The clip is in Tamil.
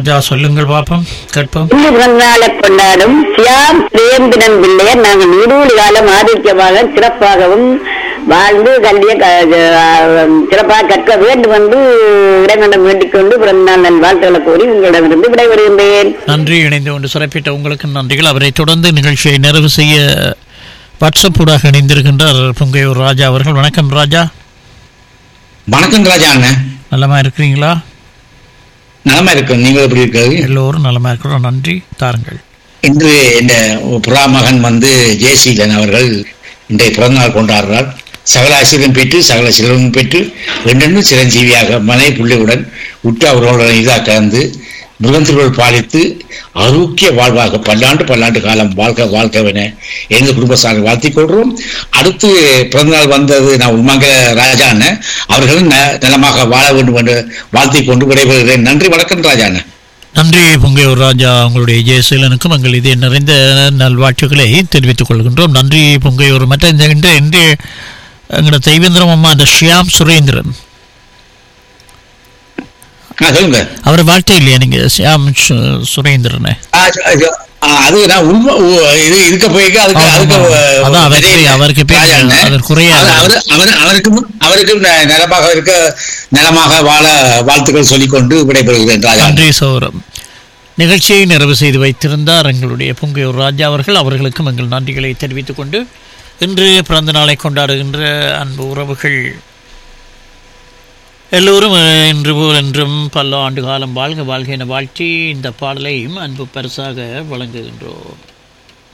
ராஜா சொல்லுங்கள் பாப்போம் கேட்போம் இன்று பிறந்தநாளை கொண்டாடும் சியாம் சுரேந்திரன் பிள்ளையர் நாங்கள் நூறு காலம் ஆரோக்கியமாக சிறப்பாகவும் வாழ்ந்து கல்வியை க- அஹ் சிறப்பாக கற்க வேண்டும் என்று இறைவனிடம் வேண்டிக் கொண்டு பிறந்தநாள் நல் வாழ்த்துக்களை கூறி உங்களிடமிருந்து விடைபெறுகின்றேன் நன்றி இணைந்து கொண்டு சிறப்பித்த உங்களுக்கு நன்றிகள் அவரை தொடர்ந்து நிகழ்ச்சியை நிறைவு செய்ய வாட்ஸ்அப் ஊடாக இணைந்திருக்கின்றார் பொங்கையூர் ராஜா அவர்கள் வணக்கம் ராஜா வணக்கம் ராஜா அண்ணன் நலமா இருக்கிறீங்களா நலமா இருக்கும் நீங்கள் எப்படி இருக்காது எல்லோரும் நலமா இருக்கிறோம் நன்றி தாருங்கள் இன்று இந்த புறா மகன் வந்து ஜெயசீலன் அவர்கள் இன்றைய பிறந்தநாள் கொண்டாடுறார் சகல ஆசிரியம் பெற்று சகல செல்வம் பெற்று ரெண்டெண்டு சிரஞ்சீவியாக மனை புள்ளியுடன் உற்ற அவர்களுடன் இதாக கலந்து முருகன் திருவள் பாலித்து ஆரோக்கிய வாழ்வாக பல்லாண்டு பல்லாண்டு காலம் வாழ்க வாழ்க்கவென எங்கள் குடும்ப சார்பில் வாழ்த்திக் கொள்கிறோம் அடுத்து பிறந்தநாள் வந்தது நான் உண்மைங்க ராஜா அண்ணன் அவர்களும் ந- நலமாக வாழ வேண்டும் என்று வாழ்த்திக் கொண்டு விடைபெறுகிறேன் நன்றி வணக்கம் ராஜா அண்ணன் நன்றி பொங்கையூர் ராஜா உங்களுடைய ஜெயசீலனுக்கும் எங்கள் இதே நிறைந்த நல்வாழ்த்துக்களை தெரிவித்துக் கொள்கின்றோம் நன்றி பொங்கையூர் மற்ற இந்த இந்த இந்த எங்களோட தெய்வேந்திரம் அம்மா அந்த ஷியாம் சுரேந்திரன் ஆ, சொல்லுங்க அவர் வாழ்த்தே இல்லையா நீங்க ஷியாம் சு- சுரேந்திரனை ஆ, அது ஆ, அது நான் உண்மை உ- இது இருக்க போய்க்கு அதுக்கு ஆமா, அதுக்கு ஆமா. அஹ், அதான் அவருக்கு- பெரிய அவருக்கு பேர் ராஜாண்ணே. அவர் குறையாது. அது அவரு அவர் அவருக்கும் அவருக்கும் ந- நலமாக இருக்க நலமாக வாழ வாழ்த்துக்கள் சொல்லிக்கொண்டு விடைபெறுகிறேன் ராஜா நன்றி சௌரம் நிகழ்ச்சியை நிறைவு செய்து வைத்திருந்தார் எங்களுடைய பொங்கையூர் ராஜா அவர்கள் அவர்களுக்கும் எங்கள் நன்றிகளை தெரிவித்துக் கொண்டு இன்று பிறந்த நாளை கொண்டாடுகின்ற அன்பு உறவுகள் எல்லோரும் அஹ், இன்று போல் என்றும் பல ஆண்டு காலம் வாழ்க வாழ்க என வாழ்த்தி இந்த பாடலையும் அன்பு பரிசாக வழங்குகின்றோம்